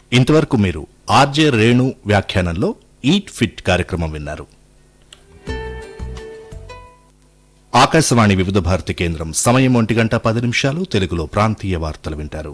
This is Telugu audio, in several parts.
ఇంతవరకు మీరు ఆర్జే రేణు వ్యాఖ్యానంలో ఈట్ ఫిట్ కార్యక్రమం విన్నారు ఆకాశవాణి వివిధ భారతి కేంద్రం సమయం ఒంటి గంట పది నిమిషాలు తెలుగులో ప్రాంతీయ వార్తలు వింటారు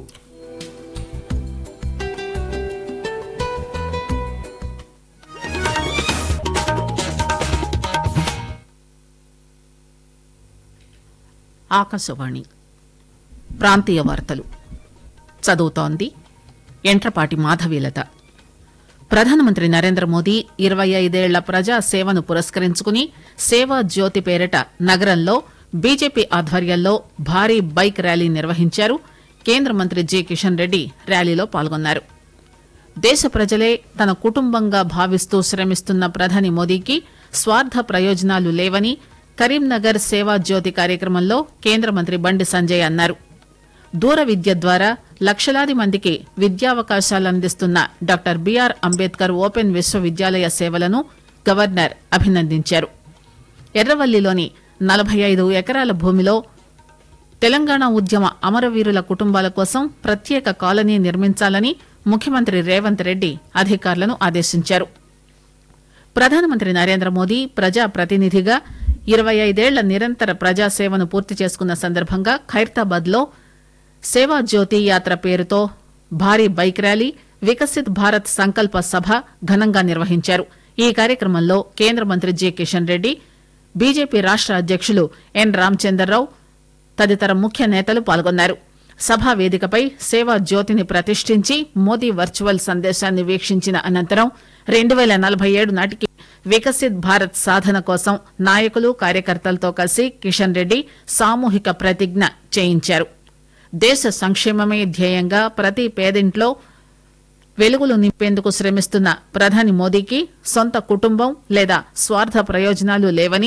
ఆకాశవాణి ప్రాంతీయ వార్తలు చదువుతోంది ఎంట్రపాటి మాధవీలత ప్రధానమంత్రి నరేంద్ర మోదీ ఇరవై ఐదేళ్ల ప్రజా సేవను పురస్కరించుకుని సేవా జ్యోతి పేరిట నగరంలో బీజేపీ ఆధ్వర్యంలో భారీ బైక్ ర్యాలీ నిర్వహించారు కేంద్ర మంత్రి జి కిషన్ రెడ్డి ర్యాలీలో పాల్గొన్నారు దేశ ప్రజలే తన కుటుంబంగా భావిస్తూ శ్రమిస్తున్న ప్రధాని మోదీకి స్వార్థ ప్రయోజనాలు లేవని కరీంనగర్ సేవా జ్యోతి కార్యక్రమంలో కేంద్ర మంత్రి బండి సంజయ్ అన్నారు దూర విద్య ద్వారా లక్షలాది మందికి విద్యావకాశాలు అందిస్తున్న డాక్టర్ బిఆర్ అంబేద్కర్ ఓపెన్ విశ్వవిద్యాలయ సేవలను గవర్నర్ అభినందించారు ఎర్రవల్లిలోని నలభై ఐదు ఎకరాల భూమిలో తెలంగాణ ఉద్యమ అమరవీరుల కుటుంబాల కోసం ప్రత్యేక కాలనీ నిర్మించాలని ముఖ్యమంత్రి రేవంత్ రెడ్డి అధికారులను ఆదేశించారు ప్రధానమంత్రి నరేంద్ర మోదీ ప్రజా ప్రతినిధిగా ఇరవై ఐదేళ్ల నిరంతర ప్రజాసేవను పూర్తి చేసుకున్న సందర్భంగా ఖైరతాబాద్ లో సేవా జ్యోతి యాత్ర పేరుతో భారీ బైక్ ర్యాలీ వికసిత్ భారత్ సంకల్ప సభ ఘనంగా నిర్వహించారు ఈ కార్యక్రమంలో కేంద్ర మంత్రి జె కిషన్ రెడ్డి బీజేపీ రాష్ట అధ్యక్షులు ఎన్ రామచందర్రావు తదితర ముఖ్య నేతలు పాల్గొన్నారు సభా వేదికపై సేవా జ్యోతిని ప్రతిష్ఠించి మోదీ వర్చువల్ సందేశాన్ని వీక్షించిన అనంతరం రెండు వేల నలభై ఏడు నాటికి వికసిత్ భారత్ సాధన కోసం నాయకులు కార్యకర్తలతో కలిసి కిషన్ రెడ్డి సామూహిక ప్రతిజ్ఞ చేయించారు దేశ సంక్షేమమే ధ్యేయంగా ప్రతి పేదింట్లో వెలుగులు నింపేందుకు శ్రమిస్తున్న ప్రధాని మోదీకి సొంత కుటుంబం లేదా స్వార్థ ప్రయోజనాలు లేవని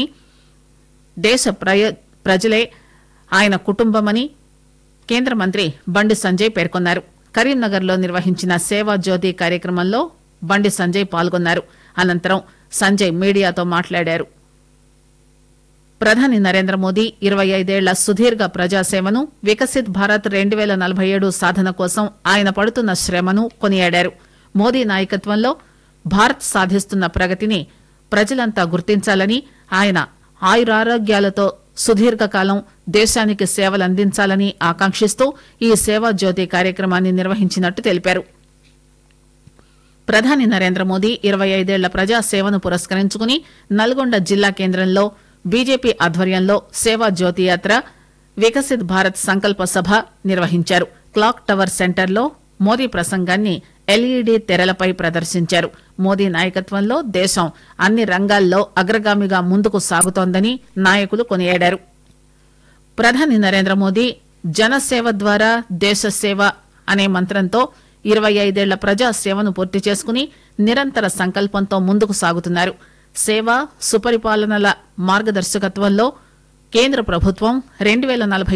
దేశ ప్రయో ప్రజలే ఆయన కుటుంబమని కేంద్ర మంత్రి బండి సంజయ్ పేర్కొన్నారు కరీంనగర్లో నిర్వహించిన సేవా జ్యోతి కార్యక్రమంలో బండి సంజయ్ పాల్గొన్నారు అనంతరం సంజయ్ మీడియాతో మాట్లాడారు ప్రధాని నరేంద్ర మోదీ ఇరవై ఐదేళ్ల సుదీర్ఘ ప్రజాసేవను వికసిత్ భారత్ రెండు వేల నలభై ఏడు సాధన కోసం ఆయన పడుతున్న శ్రమను కొనియాడారు మోదీ నాయకత్వంలో భారత్ సాధిస్తున్న ప్రగతిని ప్రజలంతా గుర్తించాలని ఆయన ఆయురారోగ్యాలతో సుదీర్ఘకాలం దేశానికి సేవలందించాలని ఆకాంక్షిస్తూ ఈ సేవా జ్యోతి కార్యక్రమాన్ని నిర్వహించినట్టు తెలిపారు ప్రధాని నరేంద్ర మోదీ ఇరవై ఐదేళ్ల ప్రజా సేవను పురస్కరించుకుని నల్గొండ జిల్లా కేంద్రంలో బీజేపీ ఆధ్వర్యంలో సేవా జ్యోతి యాత్ర వికసిత్ భారత్ సంకల్ప సభ నిర్వహించారు క్లాక్ టవర్ సెంటర్లో మోదీ ప్రసంగాన్ని ఎల్ఈడీ తెరలపై ప్రదర్శించారు మోదీ నాయకత్వంలో దేశం అన్ని రంగాల్లో అగ్రగామిగా ముందుకు సాగుతోందని నాయకులు కొనియాడారు ప్రధాని నరేంద్ర మోదీ జనసేవ ద్వారా దేశ సేవ అనే మంత్రంతో ఇరవై ఐదేళ్ల ప్రజా సేవను పూర్తి చేసుకుని నిరంతర సంకల్పంతో ముందుకు సాగుతున్నారు సేవ సుపరిపాలనల మార్గదర్శకత్వంలో కేంద్ర ప్రభుత్వం రెండు వేల నలభై